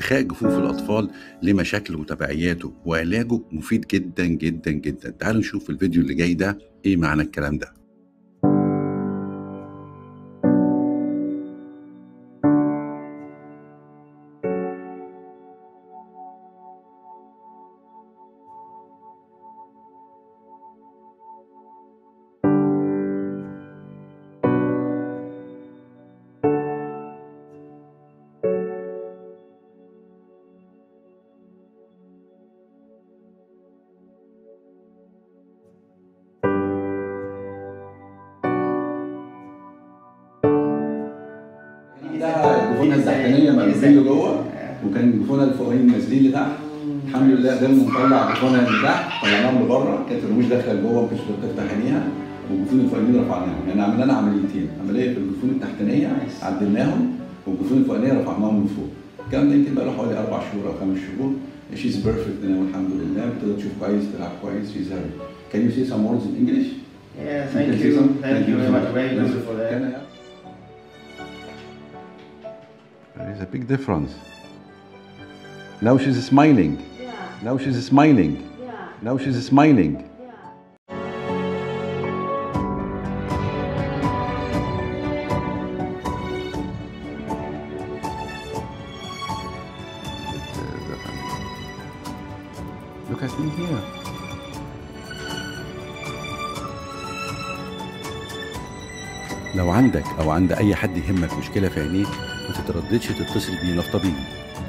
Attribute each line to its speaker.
Speaker 1: ارتخاء جفوف الأطفال لمشاكله وتبعياته وعلاجه مفيد جدا جدا جدا تعالوا نشوف في الفيديو اللي جاي ده ايه معنى الكلام ده
Speaker 2: ده الجفونه التحتانيه مرميه جوه وكان الجفونه الفوقانيين نازلين لتحت الحمد لله قدرنا نطلع الجفونه اللي تحت طلعناهم لبره كانت الرموش داخله لجوه ما كانتش تفتح عينيها والجفون الفوقانيين رفعناهم يعني عملنا لنا عمليتين عمليه في الجفون التحتانيه عدلناهم والجفون الفوقانيه رفعناهم من فوق الكلام ده يمكن بقى له حوالي اربع شهور او خمس شهور شيز بيرفكت والحمد لله بتقدر تشوف كويس تلعب كويس شيز هابي Can you say some words in English?
Speaker 3: Yeah, thank
Speaker 2: can say
Speaker 3: you.
Speaker 2: some-
Speaker 3: Thank you very much. Very
Speaker 2: Can
Speaker 3: useful for that.
Speaker 2: I- There is a big difference. Now she's smiling.
Speaker 4: Yeah,
Speaker 2: Now she's smiling.
Speaker 4: yeah,
Speaker 2: Now she's smiling.
Speaker 4: yeah.
Speaker 2: Look at me here.
Speaker 1: لو عندك أو عند أي حد يهمك مشكلة في عينيك ما تترددش تتصل بينا في طبيب